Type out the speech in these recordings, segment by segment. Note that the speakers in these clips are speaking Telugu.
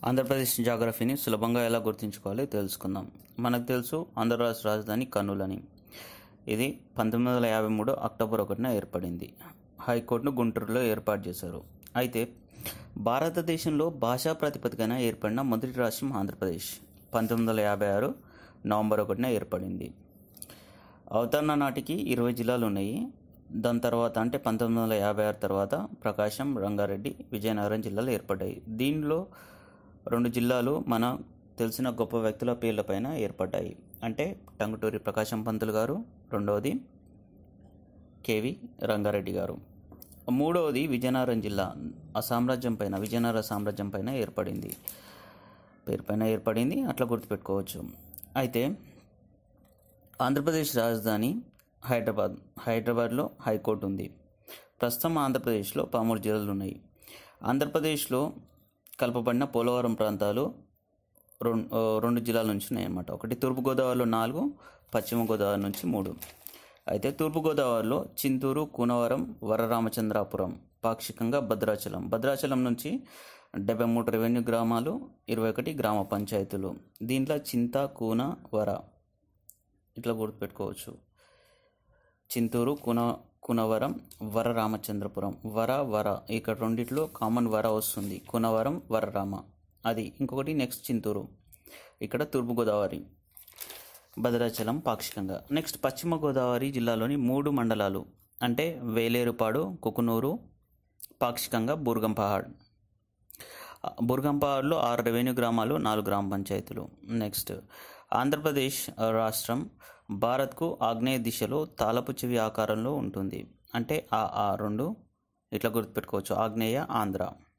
ఆంధ్రప్రదేశ్ జాగ్రఫీని సులభంగా ఎలా గుర్తుంచుకోవాలో తెలుసుకుందాం మనకు తెలుసు ఆంధ్ర రాష్ట్ర రాజధాని కర్నూలు ఇది పంతొమ్మిది వందల యాభై మూడు అక్టోబర్ ఒకటిన ఏర్పడింది హైకోర్టును గుంటూరులో ఏర్పాటు చేశారు అయితే భారతదేశంలో భాషా ప్రాతిపదికన ఏర్పడిన మొదటి రాష్ట్రం ఆంధ్రప్రదేశ్ పంతొమ్మిది వందల యాభై ఆరు నవంబర్ ఒకటిన ఏర్పడింది అవతరణ నాటికి ఇరవై జిల్లాలు ఉన్నాయి దాని తర్వాత అంటే పంతొమ్మిది వందల యాభై ఆరు తర్వాత ప్రకాశం రంగారెడ్డి విజయనగరం జిల్లాలు ఏర్పడ్డాయి దీనిలో రెండు జిల్లాలు మన తెలిసిన గొప్ప వ్యక్తుల పేర్లపైన ఏర్పడ్డాయి అంటే టంగుటూరి ప్రకాశం పంతులు గారు రెండవది కేవి రంగారెడ్డి గారు మూడవది విజయనగరం జిల్లా ఆ సామ్రాజ్యం పైన విజయనగర సామ్రాజ్యం పైన ఏర్పడింది పేరుపైన ఏర్పడింది అట్లా గుర్తుపెట్టుకోవచ్చు అయితే ఆంధ్రప్రదేశ్ రాజధాని హైదరాబాద్ హైదరాబాద్లో హైకోర్టు ఉంది ప్రస్తుతం ఆంధ్రప్రదేశ్లో పామూరు జిల్లాలు ఉన్నాయి ఆంధ్రప్రదేశ్లో కలపబడిన పోలవరం ప్రాంతాలు రెండు రెండు జిల్లాల నుంచి ఉన్నాయన్నమాట ఒకటి తూర్పుగోదావరిలో నాలుగు పశ్చిమ గోదావరి నుంచి మూడు అయితే తూర్పుగోదావరిలో చింతూరు కూనవరం వరరామచంద్రాపురం పాక్షికంగా భద్రాచలం భద్రాచలం నుంచి డెబ్బై మూడు రెవెన్యూ గ్రామాలు ఇరవై ఒకటి గ్రామ పంచాయతీలు దీంట్లో చింత కూన వర ఇట్లా గుర్తుపెట్టుకోవచ్చు చింతూరు కున కునవరం వర రామచంద్రపురం వర వర ఇక్కడ రెండిట్లో కామన్ వర వస్తుంది కునవరం వరరామ అది ఇంకొకటి నెక్స్ట్ చింతూరు ఇక్కడ తూర్పుగోదావరి భద్రాచలం పాక్షికంగా నెక్స్ట్ పశ్చిమ గోదావరి జిల్లాలోని మూడు మండలాలు అంటే వేలేరుపాడు కుకునూరు పాక్షికంగా బూర్గంపహాడ్ బుర్గంపహాడ్లో ఆరు రెవెన్యూ గ్రామాలు నాలుగు గ్రామ పంచాయతీలు నెక్స్ట్ ఆంధ్రప్రదేశ్ రాష్ట్రం భారత్కు ఆగ్నేయ దిశలో తాళపు చెవి ఆకారంలో ఉంటుంది అంటే ఆ ఆ రెండు ఇట్లా గుర్తుపెట్టుకోవచ్చు ఆగ్నేయ ఆంధ్ర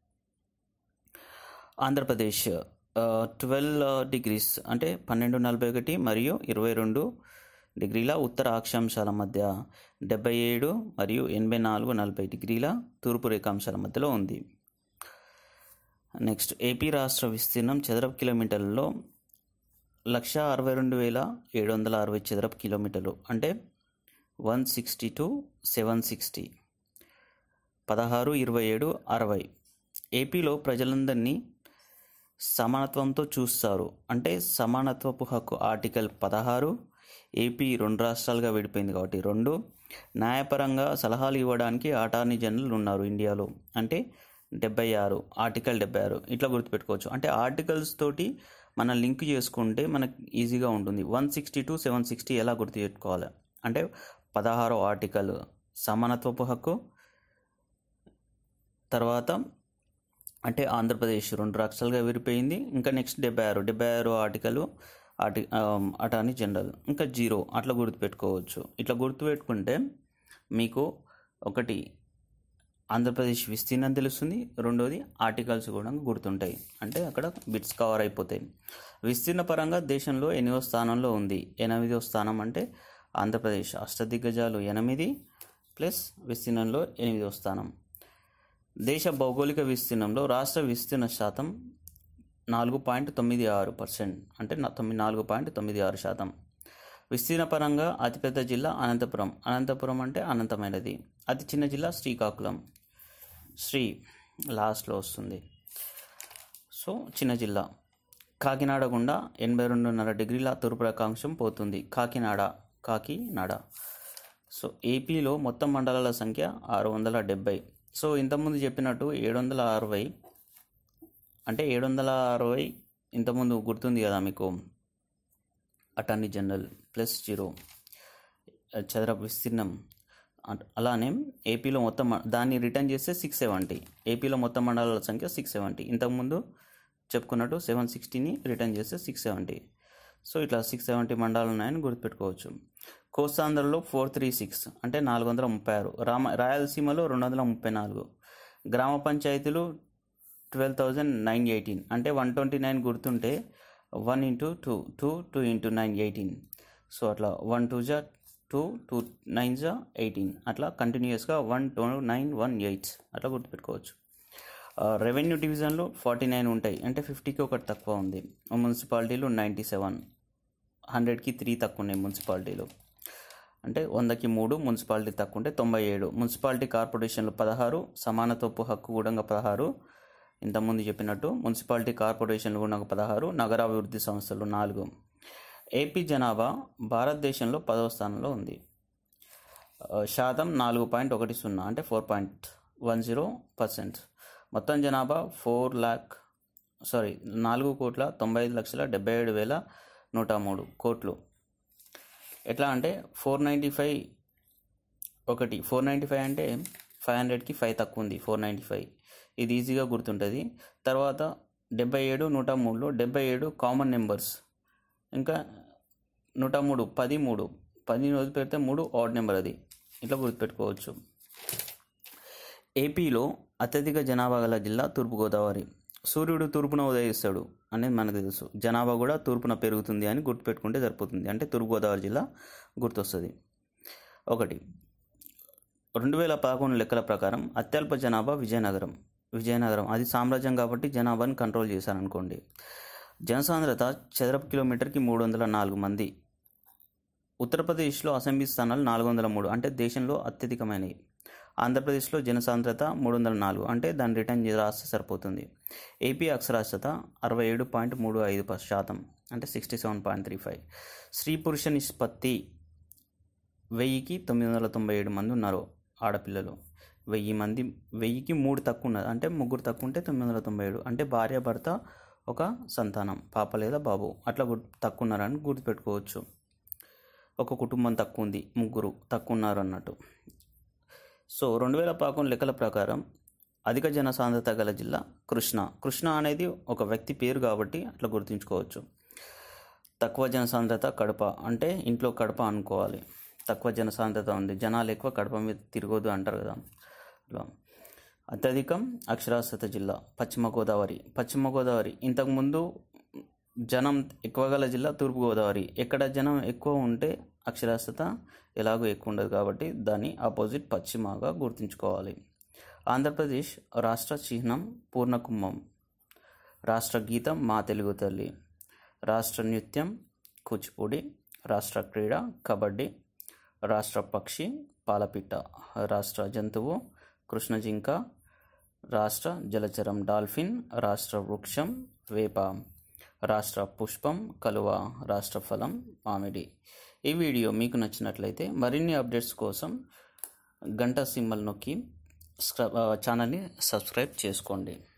ఆంధ్రప్రదేశ్ ట్వెల్వ్ డిగ్రీస్ అంటే పన్నెండు నలభై ఒకటి మరియు ఇరవై రెండు డిగ్రీల ఉత్తర అక్షాంశాల మధ్య డెబ్బై ఏడు మరియు ఎనభై నాలుగు నలభై డిగ్రీల తూర్పు రేఖాంశాల మధ్యలో ఉంది నెక్స్ట్ ఏపీ రాష్ట్ర విస్తీర్ణం చదరపు కిలోమీటర్లలో లక్ష అరవై రెండు వేల ఏడు వందల అరవై చదరపు కిలోమీటర్లు అంటే one sixty two seven sixty పదహారు ఇరవై ఏడు అరవై ఏపీలో ప్రజలందరినీ సమానత్వంతో చూస్తారు అంటే సమానత్వపు హక్కు ఆర్టికల్ పదహారు ఏపీ రెండు రాష్ట్రాలుగా విడిపోయింది కాబట్టి రెండు న్యాయపరంగా సలహాలు ఇవ్వడానికి అటార్నీ జనరల్ ఉన్నారు ఇండియాలో అంటే డెబ్బై ఆరు ఆర్టికల్ డెబ్బై ఆరు ఇట్లా గుర్తుపెట్టుకోవచ్చు అంటే ఆర్టికల్స్ తోటి మనం లింక్ చేసుకుంటే మనకు ఈజీగా ఉంటుంది one sixty two seven sixty ఎలా గుర్తు పెట్టుకోవాలి అంటే పదహారో ఆర్టికల్ సమానత్వపు హక్కు తర్వాత అంటే ఆంధ్రప్రదేశ్ రెండు రాష్ట్రాలుగా విరిపోయింది ఇంకా నెక్స్ట్ డెబ్బై ఆరు డెబ్బై ఆరు ఆర్టికల్ ఆర్టి అటార్నీ జనరల్ ఇంకా జీరో అట్లా గుర్తుపెట్టుకోవచ్చు ఇట్లా గుర్తుపెట్టుకుంటే మీకు ఒకటి ఆంధ్రప్రదేశ్ విస్తీర్ణం తెలుస్తుంది రెండోది ఆర్టికల్స్ కూడా గుర్తుంటాయి అంటే అక్కడ బిట్స్ కవర్ అయిపోతాయి విస్తీర్ణ పరంగా దేశంలో ఎనిమిదో స్థానంలో ఉంది ఎనిమిదో స్థానం అంటే ఆంధ్రప్రదేశ్ అష్టదిగ్గజాలు ఎనిమిది ప్లస్ విస్తీర్ణంలో ఎనిమిదో స్థానం దేశ భౌగోళిక విస్తీర్ణంలో రాష్ట్ర విస్తీర్ణ శాతం నాలుగు పాయింట్ తొమ్మిది ఆరు పర్సెంట్ అంటే తొమ్మిది నాలుగు పాయింట్ తొమ్మిది ఆరు శాతం విస్తీర్ణ పరంగా అతిపెద్ద జిల్లా అనంతపురం అనంతపురం అంటే అనంతమైనది అతి చిన్న జిల్లా శ్రీకాకుళం శ్రీ లాస్ట్లో వస్తుంది సో చిన్న జిల్లా కాకినాడ గుండా ఎనభై రెండున్నర డిగ్రీల తూర్పు రేఖాంశం పోతుంది కాకినాడ కాకినాడ సో ఏపీలో మొత్తం మండలాల సంఖ్య ఆరు వందల డెబ్బై సో ఇంతకుముందు చెప్పినట్టు ఏడు వందల అరవై అంటే ఏడు వందల అరవై ఇంతకుముందు గుర్తుంది కదా మీకు అటార్నీ జనరల్ ప్లస్ జీరో చదరపు విస్తీర్ణం అలానే ఏపీలో మొత్తం దాన్ని రిటర్న్ చేస్తే సిక్స్ సెవెంటీ ఏపీలో మొత్తం మండలాల సంఖ్య సిక్స్ సెవెంటీ ఇంతకుముందు చెప్పుకున్నట్టు సెవెన్ సిక్స్టీని రిటర్న్ చేస్తే సిక్స్ సెవెంటీ సో ఇట్లా సిక్స్ సెవెంటీ మండలాలు ఉన్నాయని గుర్తుపెట్టుకోవచ్చు కోస్తాంధ్రలో ఫోర్ త్రీ సిక్స్ అంటే నాలుగు వందల ముప్పై ఆరు రామ రాయలసీమలో రెండు వందల ముప్పై నాలుగు గ్రామ పంచాయతీలు ట్వెల్వ్ థౌజండ్ నైన్ ఎయిటీన్ అంటే వన్ ట్వంటీ నైన్ గుర్తుంటే one into two two two into nine eighteen so అట్లా వన్ టూ జా టూ టూ నైన్ జా ఎయిటీన్ అట్లా కంటిన్యూస్గా one two nine one eight అట్లా గుర్తుపెట్టుకోవచ్చు రెవెన్యూ డివిజన్లో ఫార్టీ నైన్ ఉంటాయి అంటే ఫిఫ్టీకి ఒకటి తక్కువ ఉంది మున్సిపాలిటీలు నైంటీ సెవెన్ హండ్రెడ్కి త్రీ తక్కువ ఉన్నాయి మున్సిపాలిటీలు అంటే వందకి మూడు మున్సిపాలిటీ తక్కువ ఉంటే తొంభై ఏడు మున్సిపాలిటీ కార్పొరేషన్లు పదహారు సమానత్వపు హక్కు కూడా పదహారు ఇంతకుముందు చెప్పినట్టు మున్సిపాలిటీ కార్పొరేషన్లు కూడా ఒక పదహారు నగరాభివృద్ధి సంస్థలు నాలుగు ఏపీ జనాభా భారతదేశంలో పదవ స్థానంలో ఉంది ఆ, శాతం నాలుగు పాయింట్ ఒకటి సున్నా అంటే four point one zero percent మొత్తం జనాభా ఫోర్ ల్యాక్ సారీ నాలుగు కోట్ల తొంభై ఐదు లక్షల డెబ్బై ఏడు వేల నూట మూడు కోట్లు ఎట్లా అంటే ఫోర్ నైంటీ ఫైవ్ ఒకటి ఫోర్ నైంటీ ఫైవ్ అంటే ఫైవ్ హండ్రెడ్కి ఫైవ్ తక్కువ ఉంది ఫోర్ నైంటీ ఫైవ్ ఇది ఈజీగా గుర్తుంటుంది తర్వాత డెబ్బై ఏడు నూట మూడులో డెబ్బై ఏడు కామన్ నెంబర్స్ ఇంకా నూట మూడు పది మూడు పది రోజు పెడితే మూడు ఆడ్ నెంబర్ అది ఇట్లా గుర్తుపెట్టుకోవచ్చు ఏపీలో అత్యధిక జనాభా గల జిల్లా తూర్పుగోదావరి సూర్యుడు తూర్పున ఉదయిస్తాడు అనేది మనకు తెలుసు జనాభా కూడా తూర్పున పెరుగుతుంది అని గుర్తుపెట్టుకుంటే సరిపోతుంది అంటే తూర్పుగోదావరి జిల్లా గుర్తొస్తుంది ఒకటి రెండు వేల పదకొండు లెక్కల ప్రకారం అత్యల్ప జనాభా విజయనగరం విజయనగరం అది సామ్రాజ్యం కాబట్టి జనాభాని కంట్రోల్ చేశారనుకోండి జనసాంద్రత చదరపు కిలోమీటర్కి మూడు వందల నాలుగు మంది ఉత్తరప్రదేశ్లో అసెంబ్లీ స్థానాలు నాలుగు వందల మూడు అంటే దేశంలో అత్యధికమైనవి ఆంధ్రప్రదేశ్లో జనసాంద్రత మూడు వందల నాలుగు అంటే దాన్ని రిటర్న్ రాస్తే సరిపోతుంది ఏపీ అక్షరాస్యత అరవై ఏడు పాయింట్ మూడు ఐదు ప- శాతం అంటే sixty seven point three five స్త్రీ పురుష నిష్పత్తి వెయ్యికి తొమ్మిది వందల తొంభై ఏడు మంది ఉన్నారు ఆడపిల్లలు వెయ్యి మంది వెయ్యికి మూడు తక్కువ ఉన్నారు అంటే ముగ్గురు తక్కువ ఉంటే తొమ్మిది వందల తొంభై ఏడు అంటే భార్య భర్త ఒక సంతానం పాప లేదా బాబు అట్లా గుర్తు తక్కువ ఉన్నారని గుర్తుపెట్టుకోవచ్చు ఒక కుటుంబం తక్కువ ఉంది ముగ్గురు తక్కువ ఉన్నారు అన్నట్టు సో రెండు వేల పదకొండు లెక్కల ప్రకారం అధిక జనసాంద్రత గల జిల్లా కృష్ణ కృష్ణ అనేది ఒక వ్యక్తి పేరు కాబట్టి అట్లా గుర్తుంచుకోవచ్చు తక్కువ జనసాంద్రత కడప అంటే ఇంట్లో కడప అనుకోవాలి తక్కువ జనసాంద్రత ఉంది జనాలు ఎక్కువ కడప మీద తిరగొద్దు అంటారు కదా అట్లా అత్యధికం అక్షరాస్యత జిల్లా పశ్చిమ గోదావరి పశ్చిమ గోదావరి ఇంతకుముందు జనం ఎక్కువ గల జిల్లా తూర్పు గోదావరి ఎక్కడ జనం ఎక్కువ ఉంటే అక్షరాస్యత ఎలాగో ఎక్కువ ఉండదు కాబట్టి దాని ఆపోజిట్ పశ్చిమగా గుర్తుంచుకోవాలి ఆంధ్రప్రదేశ్ రాష్ట్ర చిహ్నం పూర్ణకుంభం రాష్ట్ర గీతం మా తెలుగు తల్లి రాష్ట్ర నృత్యం కూచిపూడి రాష్ట్ర క్రీడ కబడ్డీ రాష్ట్ర పక్షి పాలపిట్ట రాష్ట్ర జంతువు కృష్ణ జింక రాష్ట్ర జలచరం డాల్ఫిన్ రాష్ట్ర వృక్షం వేప రాష్ట్ర పుష్పం కలువ రాష్ట్ర ఫలం మామిడి ఈ వీడియో మీకు నచ్చినట్లయితే మరిన్ని అప్డేట్స్ కోసం గంట సింబల్ నొక్కి ఛానల్ని సబ్స్క్రైబ్ చేసుకోండి